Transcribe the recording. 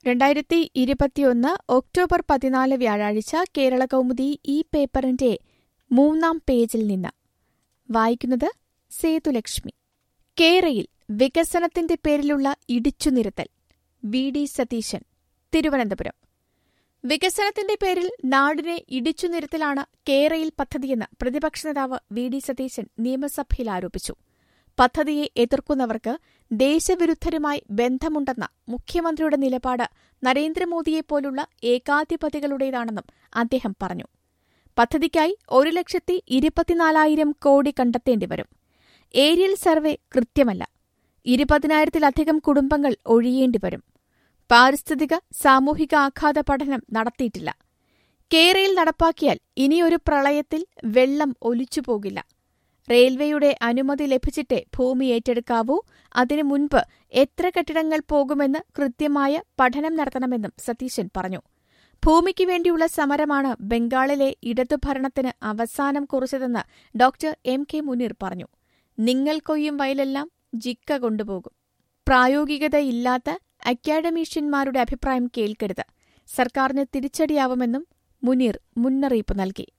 രണ്ടായിരത്തി ഇരുപത്തിയൊന്ന് ഒക്ടോബർ പതിനാല് വ്യാഴാഴ്ച കേരള കൗമുദി ഈ പേപ്പറിന്റെ മൂന്നാം പേജിൽ നിന്ന് വായിക്കുന്നത് സേതുലക്ഷ്മി കേരയിൽ വികസനത്തിന്റെ പേരിലുള്ള ഇടിച്ചുനിരത്തൽ വി ഡി സതീശൻ തിരുവനന്തപുരം വികസനത്തിന്റെ പേരിൽ നാടിനെ ഇടിച്ചുനിരത്തലാണ് കേരയിൽ പദ്ധതിയെന്ന് പ്രതിപക്ഷ നേതാവ് വി ഡി സതീശൻ നിയമസഭയിൽ ആരോപിച്ചു പദ്ധതിയെ എതിർക്കുന്നവർക്ക് ദേശവിരുദ്ധരുമായി ബന്ധമുണ്ടെന്ന മുഖ്യമന്ത്രിയുടെ നിലപാട് നരേന്ദ്രമോദിയെപ്പോലുള്ള ഏകാധിപതികളുടേതാണെന്നും അദ്ദേഹം പറഞ്ഞു പദ്ധതിക്കായി ഒരു ലക്ഷത്തി ഇരുപത്തിനാലായിരം കോടി കണ്ടെത്തേണ്ടിവരും ഏരിയൽ സർവേ കൃത്യമല്ല ഇരുപതിനായിരത്തിലധികം കുടുംബങ്ങൾ ഒഴിയേണ്ടിവരും പാരിസ്ഥിതിക സാമൂഹിക ആഘാത പഠനം നടത്തിയിട്ടില്ല കേരയിൽ നടപ്പാക്കിയാൽ ഇനിയൊരു പ്രളയത്തിൽ വെള്ളം ഒലിച്ചുപോകില്ല റെയിൽവേയുടെ അനുമതി ലഭിച്ചിട്ടേ ഭൂമി ഏറ്റെടുക്കാവൂ അതിനു മുൻപ് എത്ര കെട്ടിടങ്ങൾ പോകുമെന്ന് കൃത്യമായ പഠനം നടത്തണമെന്നും സതീശൻ പറഞ്ഞു ഭൂമിക്ക് വേണ്ടിയുള്ള സമരമാണ് ബംഗാളിലെ ഇടതുഭരണത്തിന് അവസാനം കുറിച്ചതെന്ന് ഡോക്ടർ എം കെ മുനീർ പറഞ്ഞു നിങ്ങൾ കൊയ്യും വയലെല്ലാം ജിക്ക കൊണ്ടുപോകും പ്രായോഗികതയില്ലാത്ത അക്കാഡമീഷ്യന്മാരുടെ അഭിപ്രായം കേൾക്കരുത് സർക്കാരിന് തിരിച്ചടിയാവുമെന്നും മുനീർ മുന്നറിയിപ്പ് നൽകി